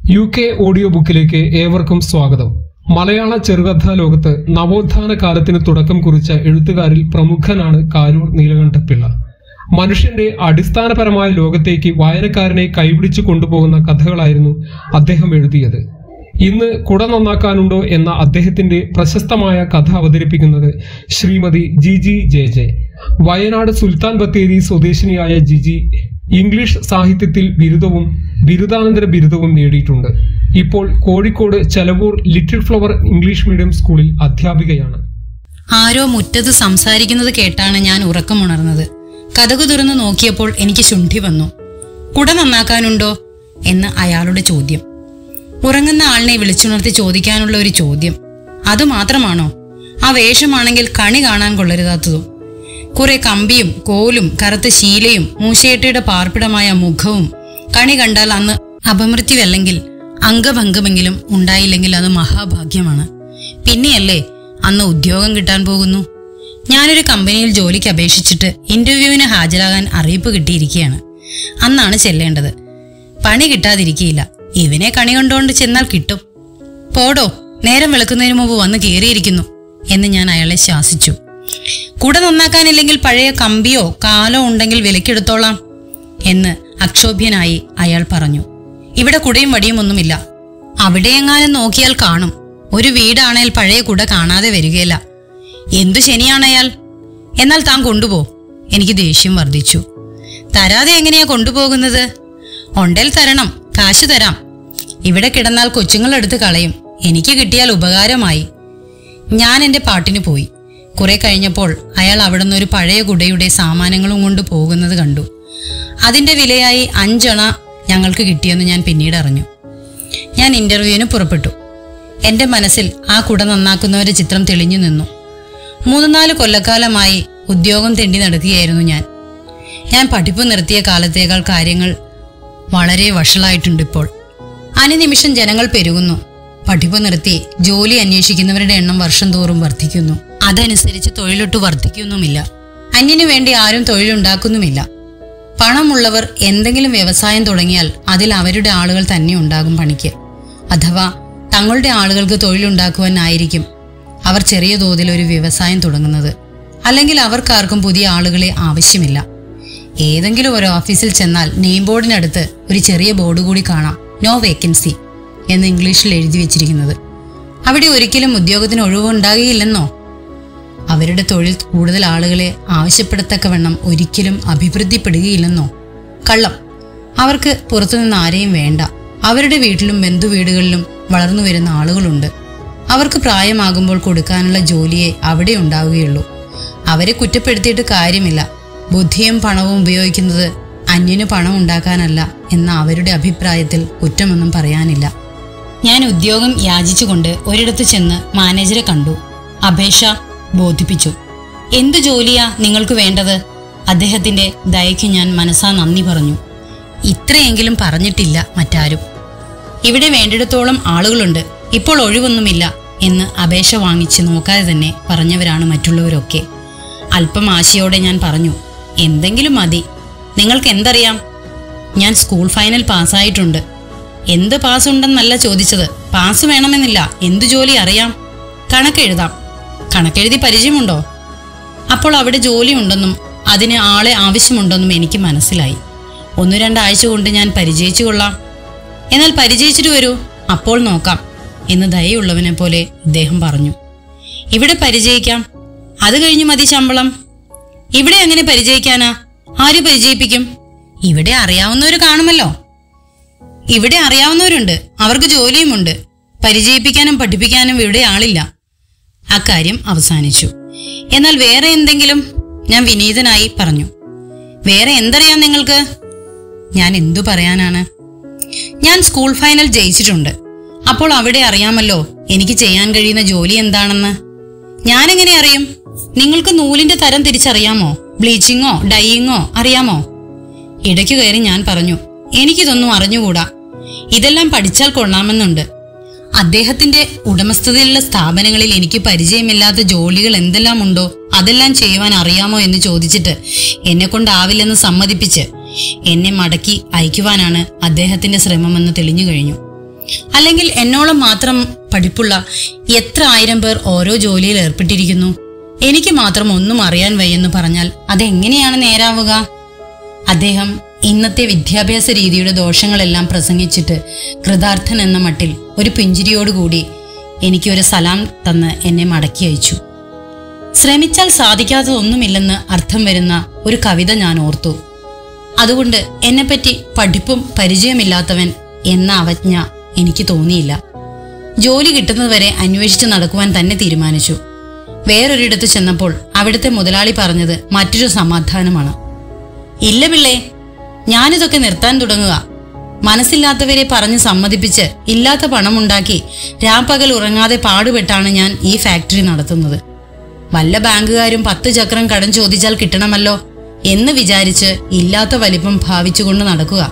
U K audio ബുക്കിലേക്ക് ഏവർക്കും സ്വാഗതം മലയാള ചെറുകഥാ ലോകത്ത് നവോത്ഥാന കാലത്തിന് തുടക്കം കുറിച്ച എഴുത്തുകാരിൽ പ്രമുഖനാണ് കാരൂർ നീലകണ്ഠപിള്ള മനുഷ്യന്റെ അടിസ്ഥാനപരമായ ലോകത്തേക്ക് വായനക്കാരനെ കൈപിടിച്ചു കൊണ്ടുപോകുന്ന കഥകളായിരുന്നു അദ്ദേഹം എഴുതിയത് ഇന്ന് കുട നന്നാക്കാനുണ്ടോ എന്ന അദ്ദേഹത്തിന്റെ പ്രശസ്തമായ കഥ അവതരിപ്പിക്കുന്നത് ശ്രീമതി ജിജി ജെ ജെ വയനാട് സുൽത്താൻ ബത്തേരി സ്വദേശിനിയായ ജിജി ഇംഗ്ലീഷ് സാഹിത്യത്തിൽ ബിരുദവും ബിരുദാനന്തര ബിരുദവും നേടിയിട്ടുണ്ട് ഇപ്പോൾ Kozhikode Chelavoor little flower English medium സ്കൂളിൽ അധ്യാപികയാണ് ആരോ മുറ്റത്ത് സംസാരിക്കുന്നത് കേട്ടാണ് ഞാൻ ഉറക്കമുണർന്നത് കഥകു തുറന്നു നോക്കിയപ്പോൾ എനിക്ക് ശുണ്ഠി വന്നു കുട നന്നാക്കാനുണ്ടോ എന്ന് അയാളുടെ ചോദ്യം ഉറങ്ങുന്ന ആളിനെ വിളിച്ചുണർത്തി ചോദിക്കാനുള്ള ഒരു ചോദ്യം അതുമാത്രമാണോ ആ വേഷമാണെങ്കിൽ കണി കാണാൻ കൊള്ളരുതാത്തതും കുറെ കമ്പിയും കോലും കറുത്ത ശീലയും മൂശേട്ടയുടെ പാർപ്പിടമായ മുഖവും കണി കണ്ടാൽ അന്ന് അപമൃത്യുവല്ലെങ്കിൽ അംഗഭംഗമെങ്കിലും ഉണ്ടായില്ലെങ്കിൽ അത് മഹാഭാഗ്യമാണ് പിന്നെയല്ലേ അന്ന് ഉദ്യോഗം കിട്ടാൻ പോകുന്നു ഞാനൊരു കമ്പനിയിൽ ജോലിക്ക് അപേക്ഷിച്ചിട്ട് ഇന്റർവ്യൂവിന് ഹാജരാകാൻ അറിയിപ്പ് കിട്ടിയിരിക്കുകയാണ് അന്നാണ് ചെല്ലേണ്ടത് പണി കിട്ടാതിരിക്കയില്ല ഇവനെ കണി കണ്ടുകൊണ്ട് ചെന്നാൽ കിട്ടും പോടോ നേരം വെളുക്കുന്നതിന് മുമ്പ് വന്ന് കയറിയിരിക്കുന്നു എന്ന് ഞാൻ അയാളെ ശാസിച്ചു കുട നന്നാക്കാനില്ലെങ്കിൽ പഴയ കമ്പിയോ കാലോ ഉണ്ടെങ്കിൽ വിലക്കെടുത്തോളാം എന്ന് അക്ഷോഭ്യനായി അയാൾ പറഞ്ഞു ഇവിടെ കുടയും വടിയും ഒന്നുമില്ല അവിടെ എങ്ങാനും നോക്കിയാൽ കാണും ഒരു വീടാണേൽ പഴയ കുട കാണാതെ വരികയില്ല എന്തു ശനിയാണയാൾ എന്നാൽ താൻ കൊണ്ടുപോ എനിക്ക് ദേഷ്യം വർദ്ധിച്ചു തരാതെ എങ്ങനെയാ കൊണ്ടുപോകുന്നത് ഒണ്ടേൽ തരണം കാശ് തരാം ഇവിടെ കിടന്നാൽ കൊച്ചുങ്ങൾ എടുത്ത് കളയും എനിക്ക് കിട്ടിയാൽ ഉപകാരമായി ഞാൻ എൻ്റെ പാട്ടിന് പോയി കുറെ കഴിഞ്ഞപ്പോൾ അയാൾ അവിടുന്ന് ഒരു പഴയ കുടയുടെ സാമാനങ്ങളും കൊണ്ട് പോകുന്നത് കണ്ടു അതിന്റെ വിലയായി അഞ്ചണ ഞങ്ങൾക്ക് കിട്ടിയെന്ന് ഞാൻ പിന്നീട് അറിഞ്ഞു ഞാൻ ഇന്റർവ്യൂവിന് പുറപ്പെട്ടു എൻ്റെ മനസ്സിൽ ആ കുട നന്നാക്കുന്നവരുടെ ചിത്രം തെളിഞ്ഞു നിന്നു മൂന്ന് നാല് കൊല്ലക്കാലമായി ഉദ്യോഗം തെണ്ടി നടക്കുകയായിരുന്നു ഞാൻ ഞാൻ പഠിപ്പ് നിർത്തിയ കാലത്തേക്കാൾ കാര്യങ്ങൾ വളരെ വഷളായിട്ടുണ്ട് ഇപ്പോൾ അനുനിമിഷം ജനങ്ങൾ പെരുകുന്നു പഠിപ്പ് നിർത്തി ജോലി അന്വേഷിക്കുന്നവരുടെ എണ്ണം വർഷം തോറും വർദ്ധിക്കുന്നു അതനുസരിച്ച് തൊഴിലൊട്ട് വർദ്ധിക്കുന്നുമില്ല അന്യനു വേണ്ടി ആരും തൊഴിലുണ്ടാക്കുന്നുമില്ല പണമുള്ളവർ എന്തെങ്കിലും വ്യവസായം തുടങ്ങിയാൽ അതിൽ അവരുടെ ആളുകൾ തന്നെ ഉണ്ടാകും പണിക്ക് അഥവാ തങ്ങളുടെ ആളുകൾക്ക് തൊഴിലുണ്ടാക്കുവാനായിരിക്കും അവർ ചെറിയ തോതിൽ ഒരു വ്യവസായം തുടങ്ങുന്നത് അല്ലെങ്കിൽ അവർക്കാർക്കും പുതിയ ആളുകളെ ആവശ്യമില്ല ഏതെങ്കിലും ഒരു ഓഫീസിൽ ചെന്നാൽ നെയിം ബോർഡിനടുത്ത് ഒരു ചെറിയ ബോർഡ് കൂടി കാണാം നോ വേക്കൻസി എന്ന് ഇംഗ്ലീഷിൽ എഴുതി വെച്ചിരിക്കുന്നത് അവിടെ ഒരിക്കലും ഉദ്യോഗത്തിന് ഒഴിവുണ്ടാകുകയില്ലെന്നോ അവരുടെ തൊഴിൽ കൂടുതൽ ആളുകളെ ആവശ്യപ്പെടത്തക്കവണ്ണം ഒരിക്കലും അഭിവൃദ്ധിപ്പെടുകയില്ലെന്നോ കള്ളം അവർക്ക് പുറത്തുനിന്ന് ആരെയും വേണ്ട അവരുടെ വീട്ടിലും ബന്ധുവീടുകളിലും വളർന്നു വരുന്ന ആളുകളുണ്ട് അവർക്ക് പ്രായമാകുമ്പോൾ കൊടുക്കാനുള്ള ജോലിയെ അവിടെ ഉണ്ടാവുകയുള്ളൂ അവരെ കുറ്റപ്പെടുത്തിയിട്ട് കാര്യമില്ല ബുദ്ധിയും പണവും ഉപയോഗിക്കുന്നത് അന്യന് പണം ഉണ്ടാക്കാനല്ല എന്ന അവരുടെ അഭിപ്രായത്തിൽ കുറ്റമൊന്നും പറയാനില്ല ഞാൻ ഉദ്യോഗം യാചിച്ചുകൊണ്ട് ഒരിടത്ത് ചെന്ന് മാനേജരെ കണ്ടു അപേക്ഷ ബോധിപ്പിച്ചു എന്തു ജോലിയാ നിങ്ങൾക്ക് വേണ്ടത് അദ്ദേഹത്തിന്റെ ദയയ്ക്ക് ഞാൻ മനസ്സാ നന്ദി പറഞ്ഞു ഇത്രയെങ്കിലും പറഞ്ഞിട്ടില്ല മറ്റാരും ഇവിടെ വേണ്ടിടത്തോളം ആളുകളുണ്ട് ഇപ്പോൾ ഒഴിവൊന്നുമില്ല എന്ന് അപേക്ഷ വാങ്ങിച്ച് നോക്കാതെ തന്നെ പറഞ്ഞവരാണ് മറ്റുള്ളവരൊക്കെ അല്പം ആശയോടെ ഞാൻ പറഞ്ഞു എന്തെങ്കിലും മതി നിങ്ങൾക്ക് എന്തറിയാം ഞാൻ സ്കൂൾ ഫൈനൽ പാസ്സായിട്ടുണ്ട് എന്ത് പാസ് ഉണ്ടെന്നല്ല ചോദിച്ചത് പാസ് വേണമെന്നില്ല എന്തു ജോലി അറിയാം കണക്കെഴുതാം കണക്കെഴുതി പരിചയമുണ്ടോ അപ്പോൾ അവിടെ ജോലി ഉണ്ടെന്നും അതിന് ആളെ ആവശ്യമുണ്ടെന്നും എനിക്ക് മനസ്സിലായി ഒന്നു രണ്ടാഴ്ച കൊണ്ട് ഞാൻ പരിചയിച്ചു കൊള്ളാം എന്നാൽ പരിചയിച്ചിട്ട് വരൂ അപ്പോൾ നോക്കാം എന്ന് ദയുള്ളവനെ പോലെ ഇദ്ദേഹം പറഞ്ഞു ഇവിടെ പരിചയിക്കാം അത് കഴിഞ്ഞ് മതി ശമ്പളം ഇവിടെ എങ്ങനെ പരിചയിക്കാനാ ആര് പരിചയിപ്പിക്കും ഇവിടെ അറിയാവുന്നവർ കാണുമല്ലോ ഇവിടെ അറിയാവുന്നവരുണ്ട് അവർക്ക് ജോലിയുമുണ്ട് പരിചയിപ്പിക്കാനും പഠിപ്പിക്കാനും ഇവിടെ ആളില്ല അക്കാര്യം അവസാനിച്ചു എന്നാൽ വേറെ എന്തെങ്കിലും ഞാൻ വിനീതനായി പറഞ്ഞു വേറെ എന്തറിയാം നിങ്ങൾക്ക് ഞാൻ എന്തു പറയാനാണ് ഞാൻ സ്കൂൾ ഫൈനൽ ജയിച്ചിട്ടുണ്ട് അപ്പോൾ അവിടെ അറിയാമല്ലോ എനിക്ക് ചെയ്യാൻ കഴിയുന്ന ജോലി എന്താണെന്ന് ഞാനെങ്ങനെ അറിയും നിങ്ങൾക്ക് നൂലിന്റെ തരം തിരിച്ചറിയാമോ ബ്ലീച്ചിങ്ങോ ഡൈയിങ്ങോ അറിയാമോ ഇടയ്ക്ക് കയറി ഞാൻ പറഞ്ഞു എനിക്കിതൊന്നും അറിഞ്ഞുകൂടാ ഇതെല്ലാം പഠിച്ചാൽ കൊള്ളാമെന്നുണ്ട് അദ്ദേഹത്തിന്റെ ഉടമസ്ഥതയിലുള്ള സ്ഥാപനങ്ങളിൽ എനിക്ക് പരിചയമില്ലാത്ത ജോലികൾ എന്തെല്ലാം ഉണ്ടോ അതെല്ലാം ചെയ്യുവാൻ അറിയാമോ എന്ന് ചോദിച്ചിട്ട് എന്നെ കൊണ്ടാവില്ലെന്ന് സമ്മതിപ്പിച്ച് എന്നെ മടക്കി അയക്കുവാനാണ് അദ്ദേഹത്തിന്റെ ശ്രമമെന്ന് തെളിഞ്ഞു കഴിഞ്ഞു അല്ലെങ്കിൽ എന്നോളം മാത്രം പഠിപ്പുള്ള എത്ര ആയിരം പേർ ഓരോ ജോലിയിൽ ഏർപ്പെട്ടിരിക്കുന്നു എനിക്ക് മാത്രം ഒന്നും അറിയാൻ വയ്യെന്ന് പറഞ്ഞാൽ അതെങ്ങനെയാണ് നേരാവുക അദ്ദേഹം ഇന്നത്തെ വിദ്യാഭ്യാസ രീതിയുടെ ദോഷങ്ങളെല്ലാം പ്രസംഗിച്ചിട്ട് കൃതാർത്ഥൻ എന്ന മട്ടിൽ ഒരു പുഞ്ചിരിയോടുകൂടി എനിക്കൊരു സലാം തന്ന് എന്നെ മടക്കി അയച്ചു ശ്രമിച്ചാൽ സാധിക്കാത്തതൊന്നുമില്ലെന്ന് അർത്ഥം വരുന്ന ഒരു കവിത ഞാൻ ഓർത്തു അതുകൊണ്ട് എന്നെപ്പറ്റി പഠിപ്പും പരിചയമില്ലാത്തവൻ എന്ന അവജ്ഞ എനിക്ക് തോന്നിയില്ല ജോലി കിട്ടുന്നതുവരെ അന്വേഷിച്ച് നടക്കുവാൻ തന്നെ തീരുമാനിച്ചു വേറൊരിടത്ത് ചെന്നപ്പോൾ അവിടുത്തെ മുതലാളി പറഞ്ഞത് മറ്റൊരു സമാധാനമാണ് ഇല്ല പിള്ളേ ഞാനിതൊക്കെ നിർത്താൻ തുടങ്ങുക മനസ്സില്ലാത്തവരെ പറഞ്ഞ് സമ്മതിപ്പിച്ച് ഇല്ലാത്ത പണമുണ്ടാക്കി രാപ്പകൽ ഉറങ്ങാതെ പാടുപെട്ടാണ് ഞാൻ ഈ ഫാക്ടറി നടത്തുന്നത് വല്ല ബാങ്കുകാരും പത്ത് ചക്രം കടം ചോദിച്ചാൽ കിട്ടണമല്ലോ എന്ന് വിചാരിച്ച് ഇല്ലാത്ത വലിപ്പം ഭാവിച്ചുകൊണ്ട് നടക്കുക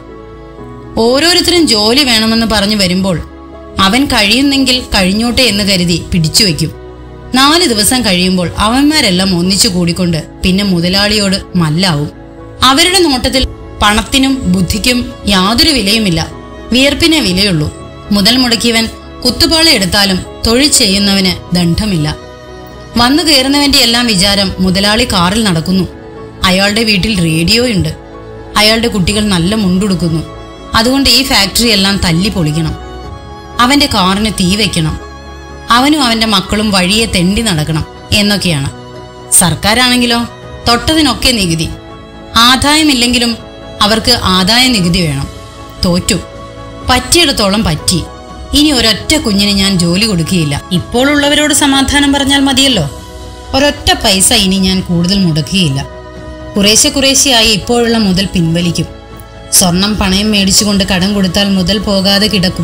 ഓരോരുത്തരും ജോലി വേണമെന്ന് പറഞ്ഞു വരുമ്പോൾ അവൻ കഴിയുന്നെങ്കിൽ കഴിഞ്ഞോട്ടെ എന്ന് കരുതി പിടിച്ചുവെക്കും നാല് ദിവസം കഴിയുമ്പോൾ അവന്മാരെല്ലാം ഒന്നിച്ചു കൂടിക്കൊണ്ട് പിന്നെ മുതലാളിയോട് മല്ലാവും അവരുടെ നോട്ടത്തിൽ പണത്തിനും ബുദ്ധിക്കും യാതൊരു വിലയുമില്ല വിയർപ്പിനെ വിലയുള്ളൂ മുതൽ മുടക്കിയവൻ കുത്തുപാളി എടുത്താലും തൊഴിൽ ചെയ്യുന്നവന് ദണ്ഡമില്ല വന്നു കയറുന്നവന്റെ എല്ലാം വിചാരം മുതലാളി കാറിൽ നടക്കുന്നു അയാളുടെ വീട്ടിൽ റേഡിയോയുണ്ട് അയാളുടെ കുട്ടികൾ നല്ല മുണ്ടുടുക്കുന്നു അതുകൊണ്ട് ഈ ഫാക്ടറി എല്ലാം തല്ലി പൊളിക്കണം അവന്റെ കാറിന് തീ വെക്കണം അവനും അവന്റെ മക്കളും വഴിയെ തെണ്ടി നടക്കണം എന്നൊക്കെയാണ് സർക്കാരാണെങ്കിലോ തൊട്ടതിനൊക്കെ നികുതി ആദായമില്ലെങ്കിലും അവർക്ക് ആദായ നികുതി വേണം തോറ്റു പറ്റിയിടത്തോളം പറ്റി ഇനി ഒരൊറ്റ കുഞ്ഞിന് ഞാൻ ജോലി കൊടുക്കുകയില്ല ഇപ്പോൾ ഉള്ളവരോട് സമാധാനം പറഞ്ഞാൽ മതിയല്ലോ ഒരൊറ്റ പൈസ ഇനി ഞാൻ കൂടുതൽ മുടക്കുകയില്ല കുറേശ്ശെ കുറേശ്ശെയായി ഇപ്പോഴുള്ള മുതൽ പിൻവലിക്കും സ്വർണം പണയം മേടിച്ചുകൊണ്ട് കടം കൊടുത്താൽ മുതൽ പോകാതെ കിടക്കും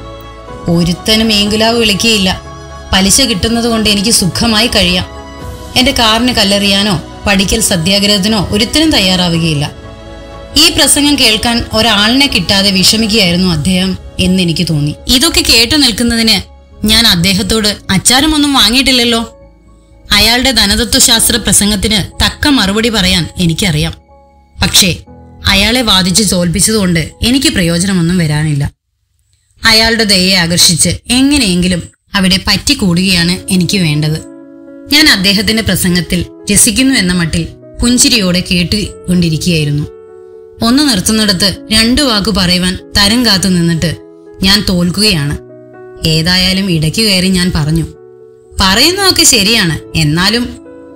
ഒരുത്തനും ഏങ്കുലാവ് വിളിക്കുകയില്ല പലിശ കിട്ടുന്നത് കൊണ്ട് എനിക്ക് സുഖമായി കഴിയാം എന്റെ കാറിന് കല്ലെറിയാനോ പഠിക്കൽ സത്യാഗ്രഹത്തിനോ ഒരുത്തനും തയ്യാറാവുകയില്ല ഈ പ്രസംഗം കേൾക്കാൻ ഒരാളിനെ കിട്ടാതെ വിഷമിക്കുകയായിരുന്നു അദ്ദേഹം എന്ന് എനിക്ക് തോന്നി ഇതൊക്കെ കേട്ടു നിൽക്കുന്നതിന് ഞാൻ അദ്ദേഹത്തോട് അച്ചാരമൊന്നും വാങ്ങിയിട്ടില്ലല്ലോ അയാളുടെ ധനതത്വശാസ്ത്ര പ്രസംഗത്തിന് തക്ക മറുപടി പറയാൻ എനിക്കറിയാം പക്ഷേ അയാളെ വാദിച്ച് തോൽപ്പിച്ചതുകൊണ്ട് എനിക്ക് പ്രയോജനമൊന്നും വരാനില്ല അയാളുടെ ദയയെ ആകർഷിച്ച് എങ്ങനെയെങ്കിലും അവിടെ പറ്റിക്കൂടുകയാണ് എനിക്ക് വേണ്ടത് ഞാൻ അദ്ദേഹത്തിന്റെ പ്രസംഗത്തിൽ രസിക്കുന്നു എന്ന മട്ടിൽ പുഞ്ചിരിയോടെ കേട്ടുകൊണ്ടിരിക്കുകയായിരുന്നു ഒന്ന് നിർത്തുന്നിടത്ത് രണ്ടു വാക്കു പറയുവാൻ തരം കാത്തു നിന്നിട്ട് ഞാൻ തോൽക്കുകയാണ് ഏതായാലും ഇടയ്ക്ക് കയറി ഞാൻ പറഞ്ഞു പറയുന്നതൊക്കെ ശരിയാണ് എന്നാലും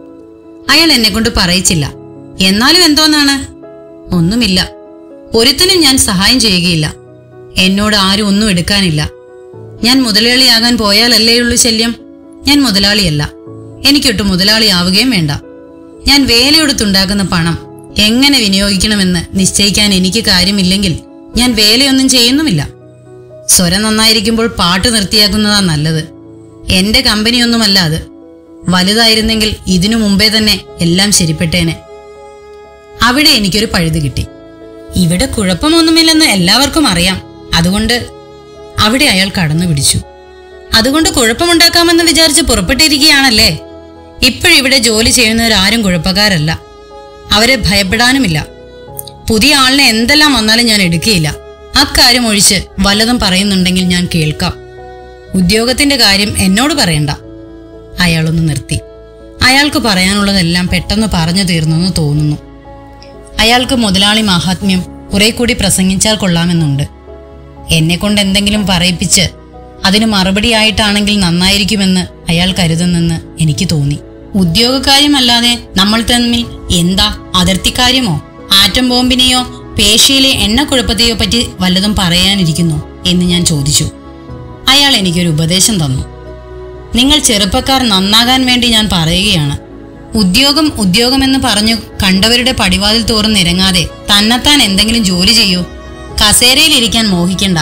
അയാൾ എന്നെ കൊണ്ട് പറയിച്ചില്ല എന്നാലും എന്തോന്നാണ് ഒന്നുമില്ല ഒരുത്തനും ഞാൻ സഹായം ചെയ്യുകയില്ല എന്നോട് ആരും ഒന്നും എടുക്കാനില്ല ഞാൻ മുതലാളിയാകാൻ പോയാലല്ലേ ഉള്ളൂ ശല്യം ഞാൻ മുതലാളിയല്ല എനിക്കൊട്ട് മുതലാളിയാവുകയും വേണ്ട ഞാൻ വേലയെടുത്തുണ്ടാക്കുന്ന പണം എങ്ങനെ വിനിയോഗിക്കണമെന്ന് നിശ്ചയിക്കാൻ എനിക്ക് കാര്യമില്ലെങ്കിൽ ഞാൻ വേലയൊന്നും ചെയ്യുന്നുമില്ല സ്വരം നന്നായിരിക്കുമ്പോൾ പാട്ട് നിർത്തിയാക്കുന്നതാ നല്ലത് എന്റെ കമ്പനിയൊന്നുമല്ല അത് വലുതായിരുന്നെങ്കിൽ ഇതിനു മുമ്പേ തന്നെ എല്ലാം ശരിപ്പെട്ടേനെ അവിടെ എനിക്കൊരു പഴുത് കിട്ടി ഇവിടെ കുഴപ്പമൊന്നുമില്ലെന്ന് എല്ലാവർക്കും അറിയാം അതുകൊണ്ട് അവിടെ അയാൾ കടന്നു പിടിച്ചു അതുകൊണ്ട് കുഴപ്പമുണ്ടാക്കാമെന്ന് വിചാരിച്ച് പുറപ്പെട്ടിരിക്കുകയാണല്ലേ ഇപ്പോഴിവിടെ ജോലി ചെയ്യുന്നവരാരും കുഴപ്പക്കാരല്ല അവരെ ഭയപ്പെടാനുമില്ല പുതിയ ആളിനെ എന്തെല്ലാം വന്നാലും ഞാൻ എടുക്കുകയില്ല അക്കാര്യം ഒഴിച്ച് വല്ലതും പറയുന്നുണ്ടെങ്കിൽ ഞാൻ കേൾക്കാം ഉദ്യോഗത്തിന്റെ കാര്യം എന്നോട് പറയണ്ട അയാളൊന്ന് നിർത്തി അയാൾക്ക് പറയാനുള്ളതെല്ലാം പെട്ടെന്ന് പറഞ്ഞു തീർന്നെന്ന് തോന്നുന്നു അയാൾക്ക് മുതലാളി മാഹാത്മ്യം കുറെ കൂടി പ്രസംഗിച്ചാൽ കൊള്ളാമെന്നുണ്ട് എന്നെ കൊണ്ട് എന്തെങ്കിലും പറയിപ്പിച്ച് അതിന് മറുപടിയായിട്ടാണെങ്കിൽ നന്നായിരിക്കുമെന്ന് അയാൾ കരുതുന്നെന്ന് എനിക്ക് തോന്നി ഉദ്യോഗകാര്യമല്ലാതെ നമ്മൾ തമ്മിൽ എന്താ അതിർത്തിക്കാര്യമോ ആറ്റം ബോംബിനെയോ പേശിയിലെ എണ്ണക്കുഴപ്പത്തെയോ പറ്റി വല്ലതും പറയാനിരിക്കുന്നു എന്ന് ഞാൻ ചോദിച്ചു അയാൾ എനിക്കൊരു ഉപദേശം തന്നു നിങ്ങൾ ചെറുപ്പക്കാർ നന്നാകാൻ വേണ്ടി ഞാൻ പറയുകയാണ് ഉദ്യോഗം ഉദ്യോഗമെന്ന് പറഞ്ഞു കണ്ടവരുടെ പടിവാതിൽ തോറും നിരങ്ങാതെ തന്നെത്താൻ എന്തെങ്കിലും ജോലി ചെയ്യൂ കസേരയിലിരിക്കാൻ മോഹിക്കണ്ട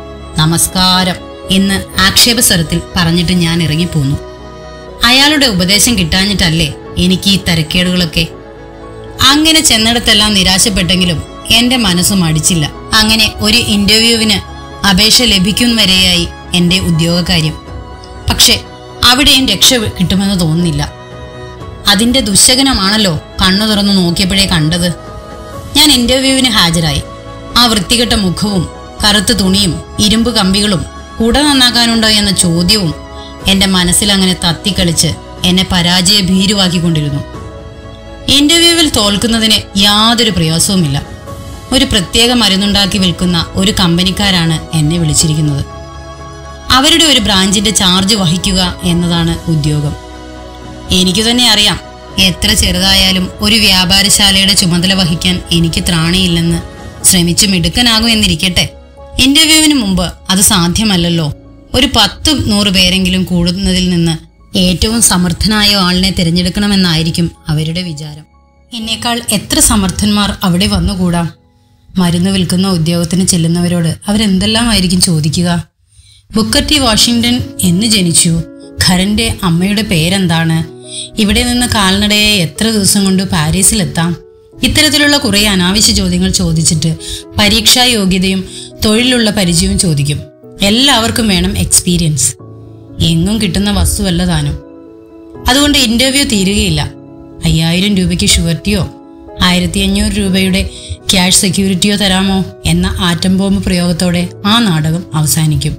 നമസ്കാരം എന്ന് ആക്ഷേപസ്വരത്തിൽ പറഞ്ഞിട്ട് ഞാൻ ഇറങ്ങിപ്പോന്നു അയാളുടെ ഉപദേശം കിട്ടാഞ്ഞിട്ടല്ലേ എനിക്ക് ഈ തരക്കേടുകളൊക്കെ അങ്ങനെ ചെന്നിടത്തെല്ലാം നിരാശപ്പെട്ടെങ്കിലും എന്റെ മനസ്സ് മടിച്ചില്ല അങ്ങനെ ഒരു ഇന്റർവ്യൂവിന് അപേക്ഷ ലഭിക്കും വരെയായി എന്റെ ഉദ്യോഗകാര്യം പക്ഷെ അവിടെയും രക്ഷ കിട്ടുമെന്ന് തോന്നുന്നില്ല അതിന്റെ ദുശകനമാണല്ലോ കണ്ണു തുറന്നു നോക്കിയപ്പോഴേ കണ്ടത് ഞാൻ ഇന്റർവ്യൂവിന് ഹാജരായി ആ വൃത്തികെട്ട മുഖവും കറുത്ത തുണിയും ഇരുമ്പ് കമ്പികളും കുട നന്നാക്കാനുണ്ടോ എന്ന ചോദ്യവും എന്റെ മനസ്സിൽ അങ്ങനെ തത്തിക്കളിച്ച് എന്നെ പരാജയ ഭീരുവാക്കിക്കൊണ്ടിരുന്നു ഇന്റർവ്യൂവിൽ തോൽക്കുന്നതിന് യാതൊരു പ്രയാസവുമില്ല ഒരു പ്രത്യേക മരുന്നുണ്ടാക്കി വിൽക്കുന്ന ഒരു കമ്പനിക്കാരാണ് എന്നെ വിളിച്ചിരിക്കുന്നത് അവരുടെ ഒരു ബ്രാഞ്ചിന്റെ ചാർജ് വഹിക്കുക എന്നതാണ് ഉദ്യോഗം എനിക്ക് തന്നെ അറിയാം എത്ര ചെറുതായാലും ഒരു വ്യാപാരശാലയുടെ ചുമതല വഹിക്കാൻ എനിക്ക് ത്രാണിയില്ലെന്ന് ശ്രമിച്ചു മിടുക്കനാകും എന്നിരിക്കട്ടെ ഇന്റർവ്യൂവിന് മുമ്പ് അത് സാധ്യമല്ലല്ലോ ഒരു പത്ത് നൂറ് പേരെങ്കിലും കൂടുന്നതിൽ നിന്ന് ഏറ്റവും സമർത്ഥനായ ആളിനെ തിരഞ്ഞെടുക്കണമെന്നായിരിക്കും അവരുടെ വിചാരം എന്നേക്കാൾ എത്ര സമർത്ഥന്മാർ അവിടെ വന്നുകൂടാം മരുന്ന് വിൽക്കുന്ന ഉദ്യോഗത്തിന് ചെല്ലുന്നവരോട് അവരെന്തെല്ലാമായിരിക്കും ചോദിക്കുക ബുക്കർ ടി വാഷിംഗ്ടൺ എന്ന് ജനിച്ചു ഖരന്റെ അമ്മയുടെ പേരെന്താണ് ഇവിടെ നിന്ന് കാൽനടയെ എത്ര ദിവസം കൊണ്ട് പാരീസിലെത്താം ഇത്തരത്തിലുള്ള കുറെ അനാവശ്യ ചോദ്യങ്ങൾ ചോദിച്ചിട്ട് പരീക്ഷാ യോഗ്യതയും തൊഴിലുള്ള പരിചയവും ചോദിക്കും എല്ലാവർക്കും വേണം എക്സ്പീരിയൻസ് എങ്ങും കിട്ടുന്ന വസ്തുവല്ല താനും അതുകൊണ്ട് ഇന്റർവ്യൂ തീരുകയില്ല അയ്യായിരം രൂപയ്ക്ക് ഷുവർട്ടിയോ ആയിരത്തി അഞ്ഞൂറ് രൂപയുടെ ക്യാഷ് സെക്യൂരിറ്റിയോ തരാമോ എന്ന ആറ്റം ബോംബ് പ്രയോഗത്തോടെ ആ നാടകം അവസാനിക്കും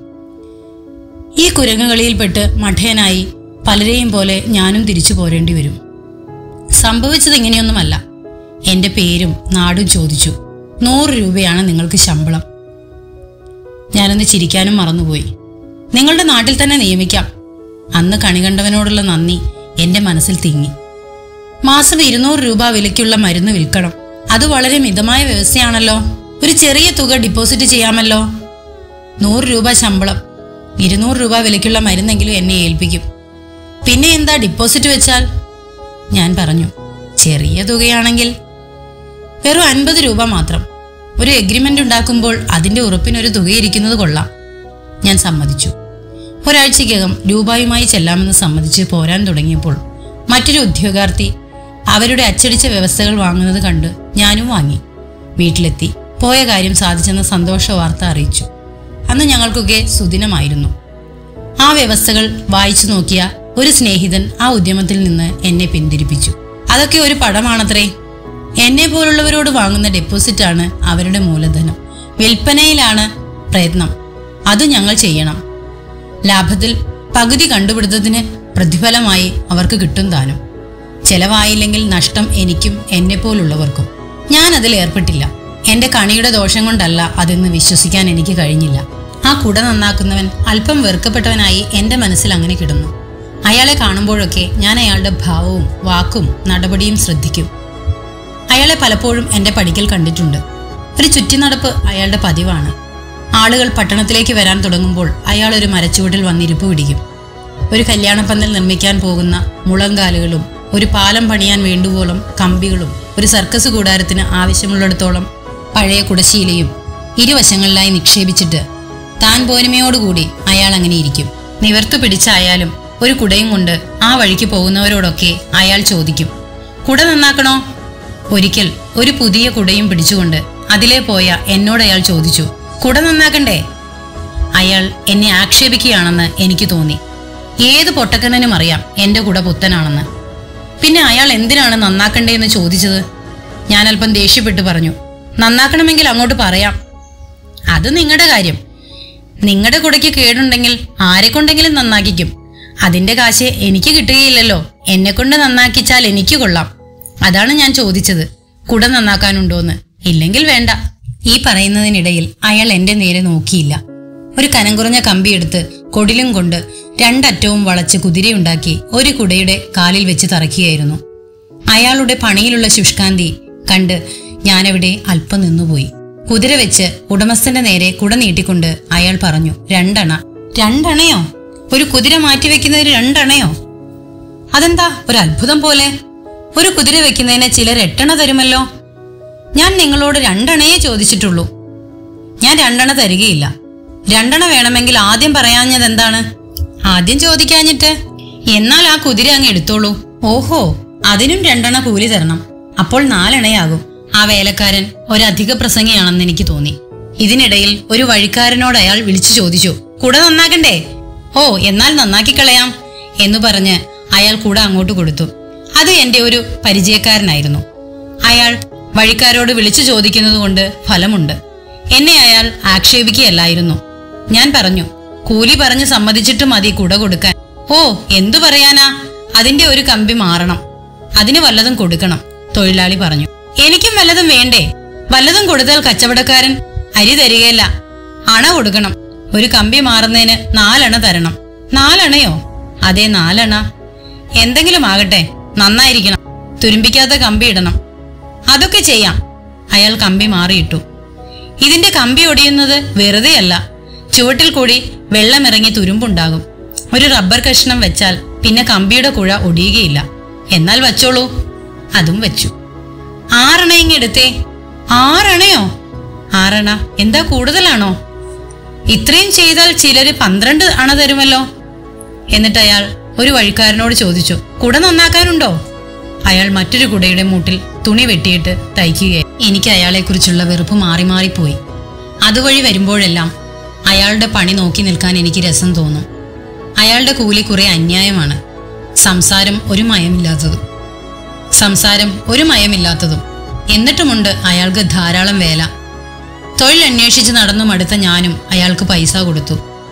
ഈ കുരങ്ങുകളിയിൽപ്പെട്ട് മഠയനായി പലരെയും പോലെ ഞാനും തിരിച്ചു പോരേണ്ടി വരും സംഭവിച്ചത് ഇങ്ങനെയൊന്നുമല്ല എന്റെ പേരും നാടും ചോദിച്ചു നൂറ് രൂപയാണ് നിങ്ങൾക്ക് ശമ്പളം ഞാനൊന്ന് ചിരിക്കാനും മറന്നുപോയി നിങ്ങളുടെ നാട്ടിൽ തന്നെ നിയമിക്കാം അന്ന് കണി കണ്ടവനോടുള്ള നന്ദി എന്റെ മനസ്സിൽ തിങ്ങി മാസം ഇരുന്നൂറ് രൂപ വിലയ്ക്കുള്ള മരുന്ന് വിൽക്കണം അത് വളരെ മിതമായ വ്യവസ്ഥയാണല്ലോ ഒരു ചെറിയ തുക ഡിപ്പോസിറ്റ് ചെയ്യാമല്ലോ നൂറ് രൂപ ശമ്പളം ഇരുന്നൂറ് രൂപ വിലയ്ക്കുള്ള മരുന്നെങ്കിലും എന്നെ ഏൽപ്പിക്കും പിന്നെ എന്താ ഡിപ്പോസിറ്റ് വെച്ചാൽ ഞാൻ പറഞ്ഞു ചെറിയ തുകയാണെങ്കിൽ വെറും അൻപത് രൂപ മാത്രം ഒരു എഗ്രിമെന്റ് ഉണ്ടാക്കുമ്പോൾ അതിന്റെ ഉറപ്പിനൊരു തുക ഇരിക്കുന്നത് കൊള്ളാം ഞാൻ സമ്മതിച്ചു ഒരാഴ്ചയ്ക്കകം രൂപയുമായി ചെല്ലാമെന്ന് സമ്മതിച്ച് പോരാൻ തുടങ്ങിയപ്പോൾ മറ്റൊരു ഉദ്യോഗാർത്ഥി അവരുടെ അച്ചടിച്ച വ്യവസ്ഥകൾ വാങ്ങുന്നത് കണ്ട് ഞാനും വാങ്ങി വീട്ടിലെത്തി പോയ കാര്യം സാധിച്ചെന്ന സന്തോഷ വാർത്ത അറിയിച്ചു അന്ന് ഞങ്ങൾക്കൊക്കെ സുദിനമായിരുന്നു ആ വ്യവസ്ഥകൾ വായിച്ചു നോക്കിയ ഒരു സ്നേഹിതൻ ആ ഉദ്യമത്തിൽ നിന്ന് എന്നെ പിന്തിരിപ്പിച്ചു അതൊക്കെ ഒരു പടമാണത്രേ എന്നെ പോലുള്ളവരോട് വാങ്ങുന്ന ഡെപ്പോസിറ്റാണ് അവരുടെ മൂലധനം വിൽപ്പനയിലാണ് പ്രയത്നം അത് ഞങ്ങൾ ചെയ്യണം ലാഭത്തിൽ പകുതി കണ്ടുപിടുത്തത്തിന് പ്രതിഫലമായി അവർക്ക് കിട്ടും താനും ചെലവായില്ലെങ്കിൽ നഷ്ടം എനിക്കും എന്നെ പോലുള്ളവർക്കും ഞാൻ അതിൽ ഏർപ്പെട്ടില്ല എന്റെ കണിയുടെ ദോഷം കൊണ്ടല്ല അതെന്ന് വിശ്വസിക്കാൻ എനിക്ക് കഴിഞ്ഞില്ല ആ കുട നന്നാക്കുന്നവൻ അല്പം വെറുക്കപ്പെട്ടവനായി എന്റെ മനസ്സിൽ അങ്ങനെ കിടന്നു അയാളെ കാണുമ്പോഴൊക്കെ ഞാൻ അയാളുടെ ഭാവവും വാക്കും നടപടിയും ശ്രദ്ധിക്കും അയാളെ പലപ്പോഴും എന്റെ പടിക്കൽ കണ്ടിട്ടുണ്ട് ഒരു ചുറ്റിനടപ്പ് അയാളുടെ പതിവാണ് ആളുകൾ പട്ടണത്തിലേക്ക് വരാൻ തുടങ്ങുമ്പോൾ അയാൾ ഒരു മരച്ചുവട്ടിൽ വന്നിരിപ്പ് പിടിക്കും ഒരു കല്യാണപ്പന്തൽ നിർമ്മിക്കാൻ പോകുന്ന മുളങ്കാലുകളും ഒരു പാലം പണിയാൻ വേണ്ടുവോളം കമ്പികളും ഒരു സർക്കസ് കൂടാരത്തിന് ആവശ്യമുള്ളിടത്തോളം പഴയ കുടശീലയും ഇരുവശങ്ങളിലായി നിക്ഷേപിച്ചിട്ട് താൻ പോരുമയോടുകൂടി അയാൾ അങ്ങനെ ഇരിക്കും നിവർത്ത് പിടിച്ചായാലും ഒരു കുടയും കൊണ്ട് ആ വഴിക്ക് പോകുന്നവരോടൊക്കെ അയാൾ ചോദിക്കും കുട നന്നാക്കണോ ഒരിക്കൽ ഒരു പുതിയ കുടയും പിടിച്ചുകൊണ്ട് അതിലെ പോയ എന്നോട് അയാൾ ചോദിച്ചു കുട നന്നാക്കണ്ടേ അയാൾ എന്നെ ആക്ഷേപിക്കുകയാണെന്ന് എനിക്ക് തോന്നി ഏത് പൊട്ടക്കണ്ണനും അറിയാം എന്റെ കുട പുത്തനാണെന്ന് പിന്നെ അയാൾ എന്തിനാണ് നന്നാക്കണ്ടേന്ന് ചോദിച്ചത് ഞാൻ അല്പം ദേഷ്യപ്പെട്ട് പറഞ്ഞു നന്നാക്കണമെങ്കിൽ അങ്ങോട്ട് പറയാം അത് നിങ്ങളുടെ കാര്യം നിങ്ങളുടെ കുടയ്ക്ക് കേടുണ്ടെങ്കിൽ ആരെ കൊണ്ടെങ്കിലും നന്നാക്കിക്കും അതിന്റെ കാശ് എനിക്ക് കിട്ടുകയില്ലല്ലോ എന്നെ കൊണ്ട് നന്നാക്കിച്ചാൽ എനിക്ക് കൊള്ളാം അതാണ് ഞാൻ ചോദിച്ചത് കുട നന്നാക്കാനുണ്ടോന്ന് ഇല്ലെങ്കിൽ വേണ്ട ഈ പറയുന്നതിനിടയിൽ അയാൾ എന്റെ നേരെ നോക്കിയില്ല ഒരു കനം കുറഞ്ഞ കമ്പിയെടുത്ത് കൊടിലും കൊണ്ട് രണ്ടറ്റവും വളച്ച് കുതിരയുണ്ടാക്കി ഒരു കുടയുടെ കാലിൽ വെച്ച് തറയ്ക്കുകയായിരുന്നു അയാളുടെ പണിയിലുള്ള ശുഷ്കാന്തി കണ്ട് ഞാനവിടെ അല്പം നിന്നുപോയി കുതിര വെച്ച് ഉടമസ്ഥന്റെ നേരെ കുട നീട്ടിക്കൊണ്ട് അയാൾ പറഞ്ഞു രണ്ടണ രണ്ടണയോ ഒരു കുതിര മാറ്റിവെക്കുന്നതിന് രണ്ടണയോ അതെന്താ ഒരു അത്ഭുതം പോലെ ഒരു കുതിര വെക്കുന്നതിന് ചിലർ എട്ടണ തരുമല്ലോ ഞാൻ നിങ്ങളോട് രണ്ടെണ്ണയെ ചോദിച്ചിട്ടുള്ളൂ ഞാൻ രണ്ടെണ്ണ തരികയില്ല രണ്ടെണ്ണ വേണമെങ്കിൽ ആദ്യം പറയാഞ്ഞത് എന്താണ് ആദ്യം ചോദിക്കാഞ്ഞിട്ട് എന്നാൽ ആ കുതിര അങ്ങ് എടുത്തോളൂ ഓഹോ അതിനും രണ്ടെണ്ണ കൂലി തരണം അപ്പോൾ നാലെണ്ണയാകും ആ വേലക്കാരൻ ഒരധിക പ്രസംഗിയാണെന്ന് എനിക്ക് തോന്നി ഇതിനിടയിൽ ഒരു വഴിക്കാരനോട് അയാൾ വിളിച്ചു ചോദിച്ചു കുട നന്നാക്കണ്ടേ ഓ എന്നാൽ നന്നാക്കി കളയാം എന്നു പറഞ്ഞ് അയാൾ കുട അങ്ങോട്ട് കൊടുത്തു അത് എന്റെ ഒരു പരിചയക്കാരനായിരുന്നു അയാൾ വഴിക്കാരോട് വിളിച്ചു ചോദിക്കുന്നത് കൊണ്ട് ഫലമുണ്ട് എന്നെ അയാൾ ആക്ഷേപിക്കുകയല്ലായിരുന്നു ഞാൻ പറഞ്ഞു കൂലി പറഞ്ഞ് സമ്മതിച്ചിട്ട് മതി കുട കൊടുക്കാൻ ഓ എന്തു പറയാനാ അതിന്റെ ഒരു കമ്പി മാറണം അതിന് വല്ലതും കൊടുക്കണം തൊഴിലാളി പറഞ്ഞു എനിക്കും വല്ലതും വേണ്ടേ വല്ലതും കൊടുത്താൽ കച്ചവടക്കാരൻ അരി തരികയില്ല അണ കൊടുക്കണം ഒരു കമ്പി മാറുന്നതിന് നാലണ തരണം നാലണയോ അതെ നാലണ എന്തെങ്കിലും ആകട്ടെ നന്നായിരിക്കണം തുരുമ്പിക്കാത്ത കമ്പി ഇടണം അതൊക്കെ ചെയ്യാം അയാൾ കമ്പി മാറിയിട്ടു ഇതിന്റെ കമ്പി ഒടിയുന്നത് വെറുതെയല്ല ചുവട്ടിൽ കൂടി വെള്ളമിറങ്ങി തുരുമ്പുണ്ടാകും ഒരു റബ്ബർ കഷ്ണം വെച്ചാൽ പിന്നെ കമ്പിയുടെ കുഴ ഒടിയുകയില്ല എന്നാൽ വച്ചോളൂ അതും വെച്ചു ആറണ ഇങ്ങെടുത്തേ ആറണയോ ആറണ എന്താ കൂടുതലാണോ ഇത്രയും ചെയ്താൽ ചിലര് പന്ത്രണ്ട് അണ തരുമല്ലോ എന്നിട്ട് അയാൾ ഒരു വഴിക്കാരനോട് ചോദിച്ചു കുട നന്നാക്കാനുണ്ടോ അയാൾ മറ്റൊരു കുടയുടെ മൂട്ടിൽ തുണി വെട്ടിയിട്ട് തയ്ക്കുകയായി എനിക്ക് അയാളെക്കുറിച്ചുള്ള വെറുപ്പ് മാറി മാറിപ്പോയി അതുവഴി വരുമ്പോഴെല്ലാം അയാളുടെ പണി നോക്കി നിൽക്കാൻ എനിക്ക് രസം തോന്നും അയാളുടെ കൂലി കുറെ അന്യായമാണ് സംസാരം ഒരു മയമില്ലാത്തതും സംസാരം ഒരു മയമില്ലാത്തതും എന്നിട്ടുമുണ്ട് അയാൾക്ക് ധാരാളം വേല തൊഴിൽ അന്വേഷിച്ച് നടന്നു മടുത്ത ഞാനും അയാൾക്ക് പൈസ കൊടുത്തു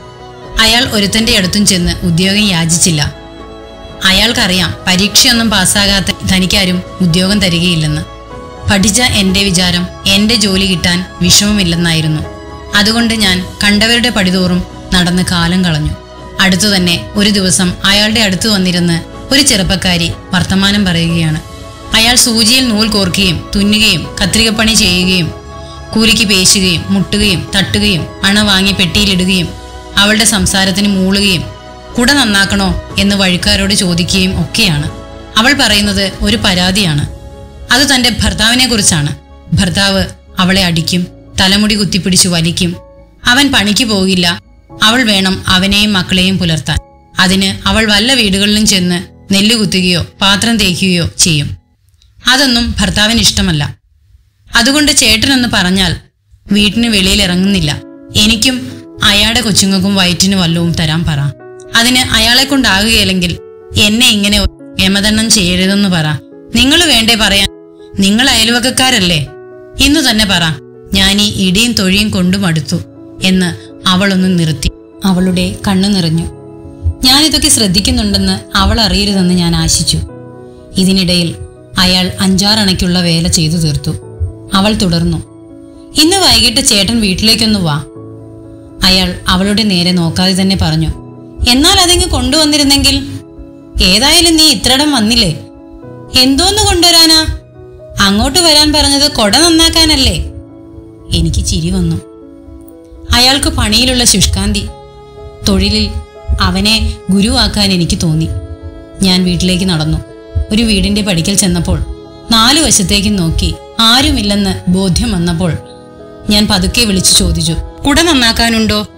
അയാൾ ഒരുത്തന്റെ അടുത്തും ചെന്ന് ഉദ്യോഗം യാചിച്ചില്ല അയാൾക്കറിയാം പരീക്ഷയൊന്നും പാസ്സാകാത്ത തനിക്കാരും ഉദ്യോഗം തരികയില്ലെന്ന് പഠിച്ച എന്റെ വിചാരം എന്റെ ജോലി കിട്ടാൻ വിഷമമില്ലെന്നായിരുന്നു അതുകൊണ്ട് ഞാൻ കണ്ടവരുടെ പടിതോറും നടന്ന് കാലം കളഞ്ഞു അടുത്തു തന്നെ ഒരു ദിവസം അയാളുടെ അടുത്ത് വന്നിരുന്ന് ഒരു ചെറുപ്പക്കാരി വർത്തമാനം പറയുകയാണ് അയാൾ സൂചിയിൽ നൂൽ കോർക്കുകയും തുന്നുകയും കത്രികപ്പണി ചെയ്യുകയും കൂലിക്ക് പേശുകയും മുട്ടുകയും തട്ടുകയും അണ വാങ്ങി പെട്ടിയിലിടുകയും അവളുടെ സംസാരത്തിന് മൂളുകയും കുട നന്നാക്കണോ എന്ന് വഴിക്കാരോട് ചോദിക്കുകയും ഒക്കെയാണ് അവൾ പറയുന്നത് ഒരു പരാതിയാണ് അത് തന്റെ ഭർത്താവിനെ കുറിച്ചാണ് ഭർത്താവ് അവളെ അടിക്കും തലമുടി കുത്തിപ്പിടിച്ച് വലിക്കും അവൻ പണിക്ക് പോകില്ല അവൾ വേണം അവനെയും മക്കളെയും പുലർത്താൻ അതിന് അവൾ വല്ല വീടുകളിലും ചെന്ന് നെല്ല് കുത്തുകയോ പാത്രം തേക്കുകയോ ചെയ്യും അതൊന്നും ഭർത്താവിന് ഇഷ്ടമല്ല അതുകൊണ്ട് ചേട്ടനെന്ന് പറഞ്ഞാൽ വീട്ടിന് വെളിയിൽ ഇറങ്ങുന്നില്ല എനിക്കും അയാളുടെ കൊച്ചുങ്ങൾക്കും വയറ്റിന് വല്ലവും തരാൻ പറ അതിന് അയാളെ കൊണ്ടാകുകയില്ലെങ്കിൽ എന്നെ ഇങ്ങനെ യമദണ്ണം ചെയ്യരുതെന്ന് പറ നിങ്ങൾ വേണ്ടേ പറയാൻ നിങ്ങൾ അയൽവക്കക്കാരല്ലേ ഇന്നു തന്നെ പറ ഞാൻ ഈ ഇടിയും തൊഴിയും കൊണ്ടു മടുത്തു എന്ന് അവളൊന്ന് നിർത്തി അവളുടെ കണ്ണു നിറഞ്ഞു ഞാനിതൊക്കെ ശ്രദ്ധിക്കുന്നുണ്ടെന്ന് അവൾ അറിയരുതെന്ന് ഞാൻ ആശിച്ചു ഇതിനിടയിൽ അയാൾ അഞ്ചാറണയ്ക്കുള്ള വേല ചെയ്തു തീർത്തു അവൾ തുടർന്നു ഇന്ന് വൈകിട്ട് ചേട്ടൻ വീട്ടിലേക്കൊന്ന് വാ അയാൾ അവളുടെ നേരെ നോക്കാതെ തന്നെ പറഞ്ഞു എന്നാൽ അതിങ്ങ് കൊണ്ടുവന്നിരുന്നെങ്കിൽ ഏതായാലും നീ ഇത്രയിടം വന്നില്ലേ എന്തോന്ന് കൊണ്ടുവരാനാ അങ്ങോട്ട് വരാൻ പറഞ്ഞത് കൊട നന്നാക്കാനല്ലേ എനിക്ക് ചിരി വന്നു അയാൾക്ക് പണിയിലുള്ള ശുഷ്കാന്തി തൊഴിലിൽ അവനെ ഗുരുവാക്കാൻ എനിക്ക് തോന്നി ഞാൻ വീട്ടിലേക്ക് നടന്നു ഒരു വീടിന്റെ പടിക്കൽ ചെന്നപ്പോൾ നാലു വശത്തേക്കും നോക്കി ആരുമില്ലെന്ന് ബോധ്യം വന്നപ്പോൾ ഞാൻ പതുക്കെ വിളിച്ചു ചോദിച്ചു കുട നന്നാക്കാനുണ്ടോ